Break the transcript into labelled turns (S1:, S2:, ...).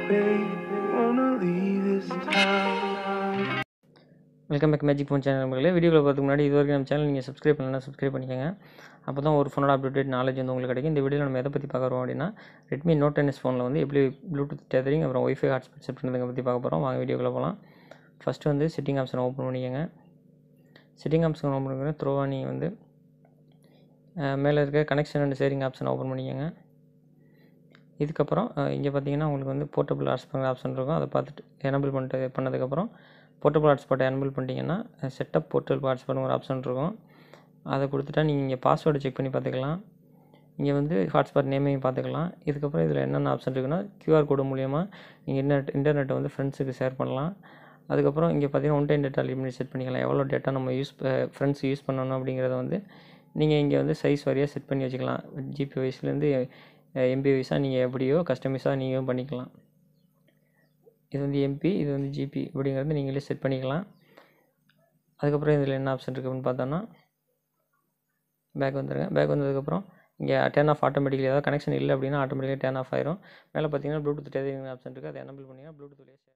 S1: baby, wanna leave this town.
S2: Welcome back magic phone channel நண்பர்களே வீடியோவில் பார்த்துக்கு முன்னாடி இது வரைக்கும் நம்ம சேனல் நீங்கள் சப்ஸ்கிரைப் பண்ணலன்னா சப்ஸ்கிரைப் பண்ணிக்கோங்க அப்போ தான் ஒரு ஃபோனோட அப்டேட் நாலேஜ் வந்து உங்களுக்கு கிடைக்கும் இந்த வீடியோவில் நம்ம எதை பற்றி பார்க்குறோம் அப்படின்னா ரெட்மி நோட் டென்எஸ் ஃபோனில் வந்து எப்படி ப்ளூடூத் டெதரிங் அப்புறம் ஒய்ஃபை ஹாட்ஸ்பாட் செட் பண்ணுறதை பற்றி பார்க்க போகிறோம் வாங்க வீடியோக்குள்ளே போகலாம் ஃபஸ்ட்டு வந்து செட்டிங் ஆப்ஷனை ஓப்பன் பண்ணிக்கோங்க செட்டிங் ஆப்ஷன் ஓப்பன் பண்ணிக்கோங்க த்ரோவா நீங்கள் வந்து மேலே இருக்க கனெக்ஷன் அண்ட் ஷேரிங் ஆப்ஷனை ஓப்பன் பண்ணிக்கோங்க இதுக்கப்புறம் இங்கே பார்த்தீங்கன்னா உங்களுக்கு வந்து போர்ட்டபிள் ஹாட்ஸ்பாட் ஆப்ஷன் இருக்கும் அதை பார்த்துட்டு எனபிள் பண்ணிட்டு பண்ணதுக்கப்புறம் போர்ட்டபிள் ஹாட்ஸ்பாட்டை எனபிள் பண்ணிட்டீங்கன்னா செட்டப் போர்ட்டபிள் ஹாட்ஸ்பாட்னு ஒரு ஆப்ஷன் இருக்கும் அதை கொடுத்துட்டா நீங்கள் இங்கே பாஸ்வேர்டு செக் பண்ணி பார்த்துக்கலாம் இங்கே வந்து ஹாட்ஸ்பாட் நேமையும் பார்த்துக்கலாம் இதுக்கப்புறம் இதில் என்னென்ன ஆப்ஷன் இருக்குன்னா கியூஆர் கோடு மூலியமாக நீங்கள் இன்டர்நெட் இன்டர்நெட்டை வந்து ஃப்ரெண்ட்ஸுக்கு ஷேர் பண்ணலாம் அதுக்கப்புறம் இங்கே பார்த்தீங்கன்னா one time data limit set பண்ணிக்கலாம் எவ்வளோ டேட்டா நம்ம யூஸ் ஃப்ரெண்ட்ஸ் யூஸ் பண்ணணும் அப்படிங்கிறத வந்து நீங்கள் இங்கே வந்து சைஸ் வாரியாக செட் பண்ணி வச்சுக்கலாம் ஜிபி வைஸ்லேருந்து எம்பி வைஸாக நீங்கள் எப்படியோ கஸ்டமைஸாக நீங்களும் பண்ணிக்கலாம் இது வந்து எம்பி இது வந்து ஜிபி அப்படிங்கிறது நீங்களே செட் பண்ணிக்கலாம் அதுக்கப்புறம் இதில் என்ன ஆப்ஷன் இருக்குது அப்படின்னு பார்த்தோன்னா பேக் வந்துடுங்க பேக் வந்ததுக்கப்புறம் இங்கே டேர்ன் ஆஃப் ஆட்டோமேட்டிக்கலி ஏதாவது கனெக்ஷன் இல்லை அப்படின்னா ஆட்டோமேட்டிக்காக டேர்ன் ஆஃப் ஆயிரும் மேலே பார்த்தீங்கன்னா ப்ளூடூத் டேரிங் ஆப்ஷன் இருக்குது அதை எனபிள் பண்ணிங்கன்னா ப்ளூடூத்